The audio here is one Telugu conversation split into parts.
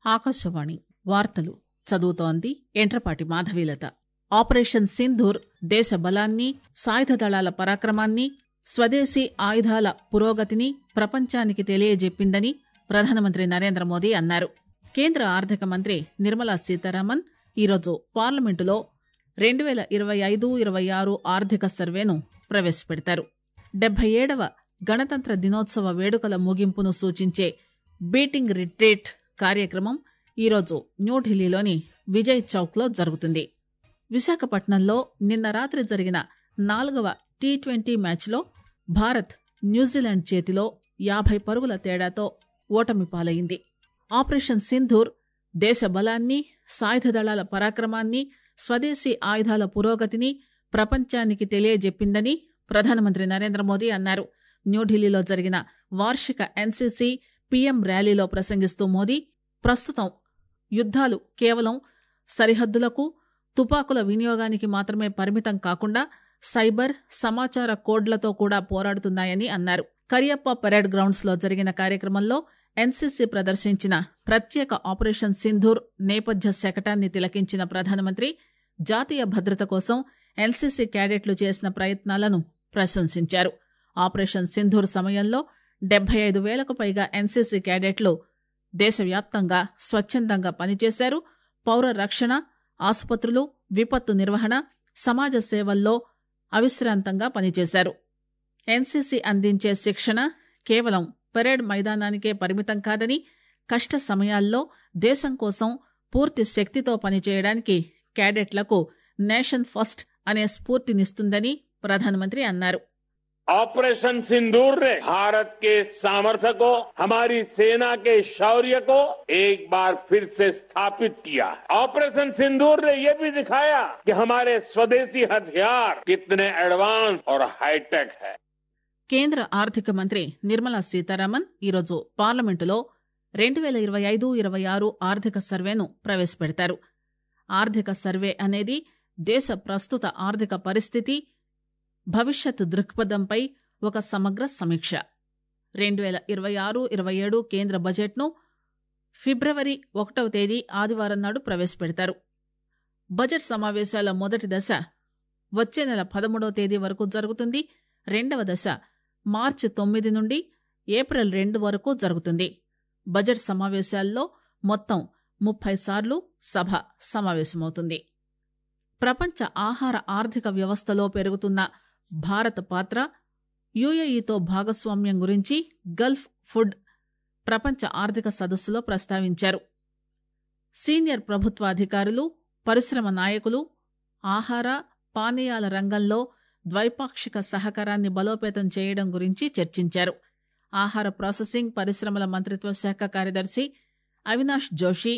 ఆకాశవాణి వార్తలు చదువుతోంది ఎంట్రపాటి మాధవీలత ఆపరేషన్ సింధూర్ దేశ బలాన్ని సాయుధ దళాల పరాక్రమాన్ని స్వదేశీ ఆయుధాల పురోగతిని ప్రపంచానికి తెలియజెప్పిందని ప్రధానమంత్రి నరేంద్ర మోదీ అన్నారు కేంద్ర ఆర్థిక మంత్రి నిర్మలా సీతారామన్ ఈరోజు పార్లమెంటులో రెండు పేల ఇరవై ఐదు ఇరవై ఆరు ఆర్థిక సర్వేను ప్రవేశపెడతారు డెబ్బై ఏడవ గణతంత్ర దినోత్సవ వేడుకల ముగింపును సూచించే బీటింగ్ రిట్రీట్ కార్యక్రమం ఈరోజు న్యూఢిల్లీలోని విజయ్ చౌక్లో జరుగుతుంది విశాఖపట్నంలో నిన్న రాత్రి జరిగిన నాలుగవ టీ ట్వంటీ మ్యాచ్లో భారత్ న్యూజిలాండ్ చేతిలో యాభై పరుగుల తేడాతో ఓటమి పాలైంది ఆపరేషన్ సింధూర్ దేశ బలాన్ని సాయుధ దళాల పరాక్రమాన్ని స్వదేశీ ఆయుధాల పురోగతిని ప్రపంచానికి తెలియజెప్పిందని ప్రధానమంత్రి నరేంద్ర మోదీ అన్నారు న్యూఢిల్లీలో జరిగిన వార్షిక ఎన్సీసీ పీఎం ర్యాలీలో ప్రసంగిస్తూ మోదీ ప్రస్తుతం యుద్దాలు కేవలం సరిహద్దులకు తుపాకుల వినియోగానికి మాత్రమే పరిమితం కాకుండా సైబర్ సమాచార కోడ్లతో కూడా పోరాడుతున్నాయని అన్నారు కరియప్ప పరేడ్ గ్రౌండ్స్ లో జరిగిన కార్యక్రమంలో ఎన్సీసీ ప్రదర్శించిన ప్రత్యేక ఆపరేషన్ సింధూర్ నేపథ్య శకటాన్ని తిలకించిన ప్రధానమంత్రి జాతీయ భద్రత కోసం ఎన్సీసీ క్యాడెట్లు చేసిన ప్రయత్నాలను ప్రశంసించారు ఆపరేషన్ సింధూర్ సమయంలో డెబ్బై ఐదు వేలకు పైగా ఎన్సీసీ క్యాడెట్లు దేశవ్యాప్తంగా స్వచ్ఛందంగా పనిచేశారు పౌర రక్షణ ఆసుపత్రులు విపత్తు నిర్వహణ సమాజ సేవల్లో అవిశ్రాంతంగా పనిచేశారు ఎన్సీసీ అందించే శిక్షణ కేవలం పెరేడ్ మైదానానికే పరిమితం కాదని కష్ట సమయాల్లో దేశం కోసం పూర్తి శక్తితో పనిచేయడానికి క్యాడెట్లకు నేషన్ ఫస్ట్ అనే స్ఫూర్తినిస్తుందని ప్రధానమంత్రి అన్నారు ऑपरेशन सिंदूर ने भारत के सामर्थ्य को हमारी सेना के शौर्य को एक बार फिर से स्थापित किया है ऑपरेशन सिंदूर ने यह भी दिखाया कि हमारे स्वदेशी हथियार कितने एडवांस और हाईटेक है కేంద్ర ఆర్థిక మంత్రి నిర్మలా సీతారామన్ ఈరోజు పార్లమెంటులో రెండు పేల ఇరవై ఐదు ఇరవై ఆరు ఆర్థిక సర్వేను ప్రవేశపెడతారు ఆర్థిక సర్వే అనేది దేశ ప్రస్తుత ఆర్థిక పరిస్థితి భవిష్యత్ దృక్పథంపై ఒక సమగ్ర సమీక్ష రెండు పేల ఇరవై ఆరు ఇరవై ఏడు కేంద్ర బడ్జెట్ను ఫిబ్రవరి ఒకటవ తేదీ ఆదివారం నాడు ప్రవేశపెడతారు బడ్జెట్ సమావేశాల మొదటి దశ వచ్చే నెల పదమూడవ తేదీ వరకు జరుగుతుంది రెండవ దశ మార్చి తొమ్మిది నుండి ఏప్రిల్ రెండు వరకు జరుగుతుంది బడ్జెట్ సమావేశాల్లో మొత్తం ముప్పై సార్లు సభ సమావేశమవుతుంది ప్రపంచ ఆహార ఆర్థిక వ్యవస్థలో పెరుగుతున్న భారత పాత్ర యుఏఈతో భాగస్వామ్యం గురించి గల్ఫ్ ఫుడ్ ప్రపంచ ఆర్థిక సదస్సులో ప్రస్తావించారు సీనియర్ ప్రభుత్వాధికారులు పరిశ్రమ నాయకులు ఆహార పానీయాల రంగంలో ద్వైపాక్షిక సహకారాన్ని బలోపేతం చేయడం గురించి చర్చించారు ఆహార ప్రాసెసింగ్ పరిశ్రమల మంత్రిత్వ శాఖ కార్యదర్శి అవినాష్ జోషి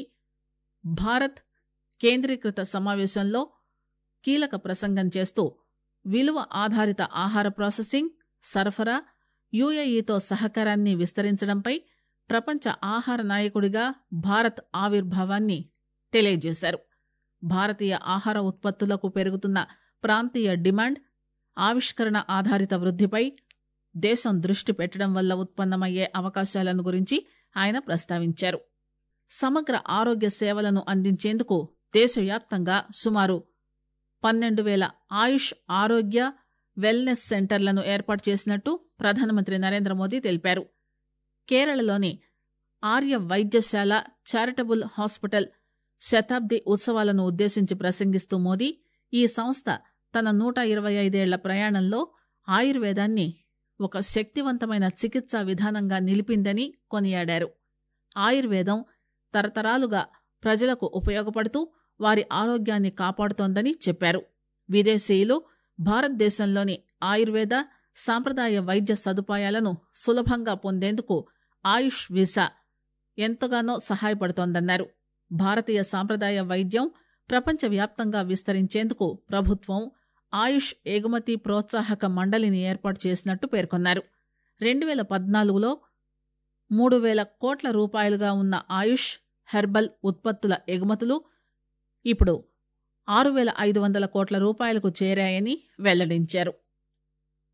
భారత్ కేంద్రీకృత సమావేశంలో కీలక ప్రసంగం చేస్తూ విలువ ఆధారిత ఆహార ప్రాసెసింగ్ సరఫరా యుఏఈతో సహకారాన్ని విస్తరించడంపై ప్రపంచ ఆహార నాయకుడిగా భారత్ ఆవిర్భావాన్ని తెలియజేశారు భారతీయ ఆహార ఉత్పత్తులకు పెరుగుతున్న ప్రాంతీయ డిమాండ్ ఆవిష్కరణ ఆధారిత వృద్ధిపై దేశం దృష్టి పెట్టడం వల్ల ఉత్పన్నమయ్యే అవకాశాలను గురించి ఆయన ప్రస్తావించారు సమగ్ర ఆరోగ్య సేవలను అందించేందుకు దేశవ్యాప్తంగా సుమారు పన్నెండు వేల ఆయుష్ ఆరోగ్య వెల్నెస్ సెంటర్లను ఏర్పాటు చేసినట్టు ప్రధానమంత్రి నరేంద్ర మోదీ తెలిపారు కేరళలోని ఆర్య వైద్యశాల చారిటబుల్ హాస్పిటల్ శతాబ్ది ఉత్సవాలను ఉద్దేశించి ప్రసంగిస్తూ మోదీ ఈ సంస్థ తన నూట ఇరవై ఐదేళ్ల ప్రయాణంలో ఆయుర్వేదాన్ని ఒక శక్తివంతమైన చికిత్సా విధానంగా నిలిపిందని కొనియాడారు ఆయుర్వేదం తరతరాలుగా ప్రజలకు ఉపయోగపడుతూ వారి ఆరోగ్యాన్ని కాపాడుతోందని చెప్పారు విదేశీయులు భారతదేశంలోని ఆయుర్వేద సాంప్రదాయ వైద్య సదుపాయాలను సులభంగా పొందేందుకు ఆయుష్ వీసా ఎంతగానో సహాయపడుతోందన్నారు భారతీయ సాంప్రదాయ వైద్యం ప్రపంచవ్యాప్తంగా విస్తరించేందుకు ప్రభుత్వం ఆయుష్ ఎగుమతి ప్రోత్సాహక మండలిని ఏర్పాటు చేసినట్టు పేర్కొన్నారు రెండు వేల పద్నాలుగులో మూడు వేల కోట్ల రూపాయలుగా ఉన్న ఆయుష్ హెర్బల్ ఉత్పత్తుల ఎగుమతులు ఇప్పుడు ఆరు వేల ఐదు వందల కోట్ల రూపాయలకు చేరాయని వెల్లడించారు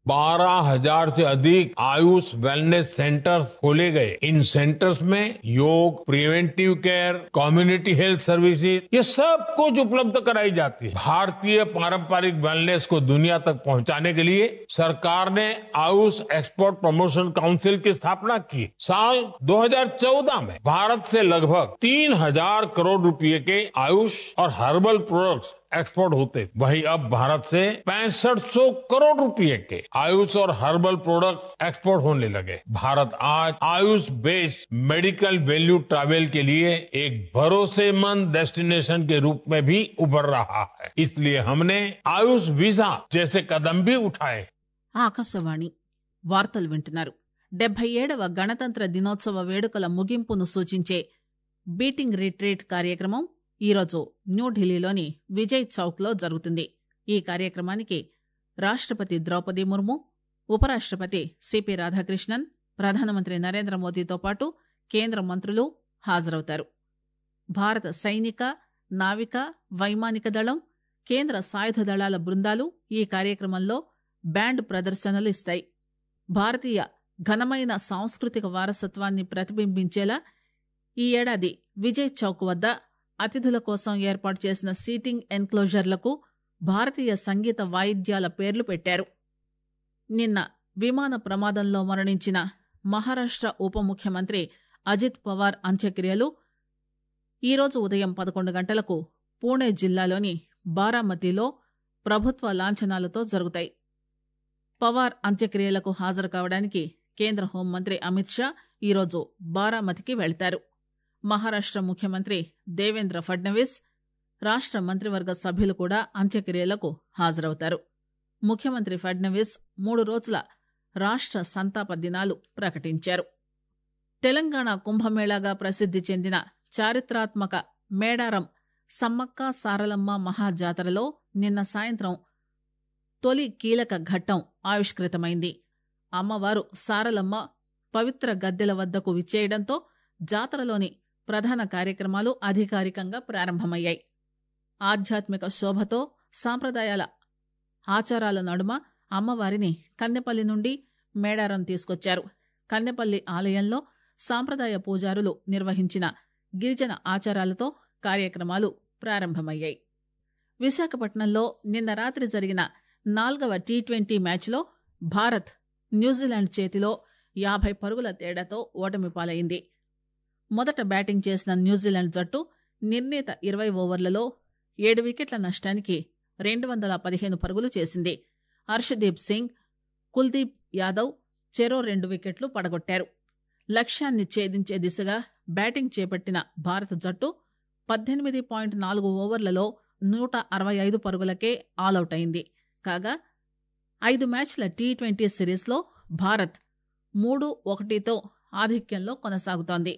बारह हजार से अधिक आयुष वेलनेस सेंटर्स खोले गए इन सेंटर्स में yoga preventive care community health services ये सब कुछ उपलब्ध कराई जाती है भारतीय पारंपरिक वेलनेस को दुनिया तक पहुंचाने के लिए सरकार ने आयुष एक्सपोर्ट प्रमोशन काउंसिल की स्थापना की साल 2014 में भारत से लगभग तीन हजार करोड़ रुपए के आयुष और हर्बल प्रोडक्ट्स एक्सपोर्ट होते वहीं अब भारत से पैंसठ सौ करोड़ रुपए के आयुष और हर्बल प्रोडक्ट्स एक्सपोर्ट होने लगे भारत आज Ayush based medical value travel के लिए एक भरोसेमंद डेस्टिनेशन के रूप में भी उभर रहा है इसलिए हमने आयुष वीजा जैसे कदम भी उठाए ఆకాశవాణి వార్తలు వింటున్నారు డెబ్బై ఏడవ గణతంత్ర దినోత్సవ వేడుకల ముగింపును సూచించే బీటింగ్ రిట్రీట్ కార్యక్రమం ఈరోజు న్యూఢిల్లీలోని విజయ్ చౌక్లో జరుగుతుంది ఈ కార్యక్రమానికి రాష్టపతి ద్రౌపది ముర్ము ఉపరాష్టపతి సిపి రాధాకృష్ణన్ ప్రధానమంత్రి నరేంద్ర మోదీతో పాటు కేంద్ర మంత్రులు హాజరవుతారు భారత సైనిక నావిక వైమానిక దళం కేంద్ర సాయుధ దళాల బృందాలు ఈ కార్యక్రమంలో బ్యాండ్ ప్రదర్శనలు ఇస్తాయి భారతీయ ఘనమైన సాంస్కృతిక వారసత్వాన్ని ప్రతిబింబించేలా ఈ ఏడాది విజయ్ చౌక్ వద్ద అతిథుల కోసం ఏర్పాటు చేసిన సీటింగ్ ఎన్క్లోజర్లకు భారతీయ సంగీత వాయిద్యాల పేర్లు పెట్టారు నిన్న విమాన ప్రమాదంలో మరణించిన మహారాష్ట్ర ఉప ముఖ్యమంత్రి అజిత్ పవార్ అంత్యక్రియలు ఈరోజు ఉదయం పదకొండు గంటలకు పూణే జిల్లాలోని బారామతిలో ప్రభుత్వ లాంఛనాలతో జరుగుతాయి పవార్ అంత్యక్రియలకు హాజరు కావడానికి కేంద్ర హోంమంత్రి అమిత్ షా ఈరోజు బారామతికి వెళ్తారు మహారాష్ట్ర ముఖ్యమంత్రి దేవేంద్ర ఫడ్నవీస్ రాష్ట్ర మంత్రివర్గ సభ్యులు కూడా అంత్యక్రియలకు హాజరవుతారు ముఖ్యమంత్రి ఫడ్నవీస్ మూడు రోజుల రాష్ట్ర సంతాప దినాలు ప్రకటించారు తెలంగాణ కుంభమేళాగా ప్రసిద్ది చెందిన చారిత్రాత్మక మేడారం సమ్మక్క సారలమ్మ మహాజాతరలో నిన్న సాయంత్రం తొలి కీలక ఘట్టం ఆవిష్కృతమైంది అమ్మవారు సారలమ్మ పవిత్ర గద్దెల వద్దకు విచ్చేయడంతో జాతరలోని ప్రధాన కార్యక్రమాలు అధికారికంగా ప్రారంభమయ్యాయి ఆధ్యాత్మిక శోభతో సాంప్రదాయాల ఆచారాల నడుమ అమ్మవారిని కన్నెపల్లి నుండి మేడారం తీసుకొచ్చారు కన్నెపల్లి ఆలయంలో సాంప్రదాయ పూజారులు నిర్వహించిన గిరిజన ఆచారాలతో కార్యక్రమాలు ప్రారంభమయ్యాయి విశాఖపట్నంలో నిన్న రాత్రి జరిగిన నాల్గవ టీ ట్వంటీ మ్యాచ్లో భారత్ న్యూజిలాండ్ చేతిలో యాభై పరుగుల తేడాతో ఓటమి పాలైంది మొదట బ్యాటింగ్ చేసిన న్యూజిలాండ్ జట్టు నిర్ణీత ఇరవై ఓవర్లలో ఏడు వికెట్ల నష్టానికి రెండు వందల పదిహేను పరుగులు చేసింది హర్షదీప్ సింగ్ కుల్దీప్ యాదవ్ చెరో రెండు వికెట్లు పడగొట్టారు లక్ష్యాన్ని ఛేదించే దిశగా బ్యాటింగ్ చేపట్టిన భారత జట్టు పద్దెనిమిది పాయింట్ నాలుగు ఓవర్లలో నూట అరవై ఐదు పరుగులకే ఆలౌట్ అయింది కాగా ఐదు మ్యాచ్ల టీ ట్వంటీ సిరీస్లో భారత్ మూడు ఒకటితో ఆధిక్యంలో కొనసాగుతోంది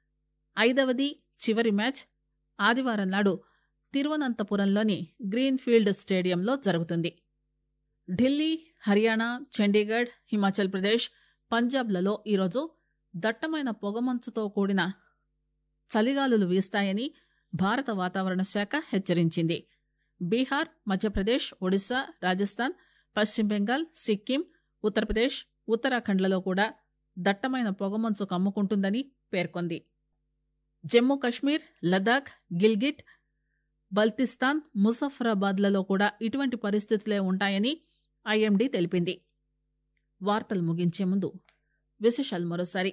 ఐదవది చివరి మ్యాచ్ ఆదివారం నాడు తిరువనంతపురంలోని గ్రీన్ఫీల్డ్ స్టేడియంలో జరుగుతుంది ఢిల్లీ హర్యానా చండీగఢ్ హిమాచల్ ప్రదేశ్ పంజాబ్లలో ఈరోజు దట్టమైన పొగమంచుతో కూడిన చలిగాలులు వీస్తాయని భారత వాతావరణ శాఖ హెచ్చరించింది బీహార్ మధ్యప్రదేశ్ ఒడిశా రాజస్థాన్ పశ్చిమ బెంగాల్ సిక్కిం ఉత్తరప్రదేశ్ ఉత్తరాఖండ్లలో కూడా దట్టమైన పొగమంచు కమ్ముకుంటుందని పేర్కొంది జమ్మూ కశ్మీర్ లదాఖ్ గిల్గిట్ బల్తిస్తాన్ ముజఫరాబాద్లలో కూడా ఇటువంటి పరిస్థితులే ఉంటాయని ఐఎండీ తెలిపింది వార్తలు ముగించే ముందు విశేషాలు మరోసారి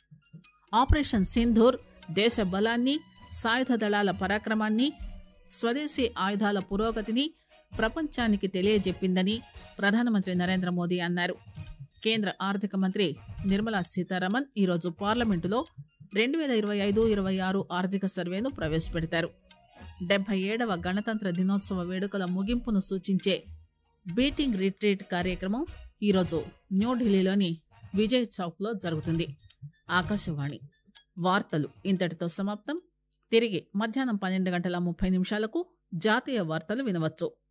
ఆపరేషన్ సింధూర్ దేశ బలాన్ని సాయుధ దళాల పరాక్రమాన్ని స్వదేశీ ఆయుధాల పురోగతిని ప్రపంచానికి తెలియజెప్పిందని ప్రధానమంత్రి నరేంద్ర మోదీ అన్నారు కేంద్ర ఆర్థిక మంత్రి నిర్మలా సీతారామన్ ఈరోజు పార్లమెంటులో రెండు వేల ఇరవై ఐదు ఇరవై ఆరు ఆర్థిక సర్వేను ప్రవేశపెడతారు డెబ్బై ఏడవ గణతంత్ర దినోత్సవ వేడుకల ముగింపును సూచించే బీటింగ్ రిట్రీట్ కార్యక్రమం ఈరోజు న్యూఢిల్లీలోని విజయ్ చౌక్లో జరుగుతుంది ఆకాశవాణి వార్తలు ఇంతటితో సమాప్తం తిరిగి మధ్యాహ్నం పన్నెండు గంటల ముప్పై నిమిషాలకు జాతీయ వార్తలు వినవచ్చు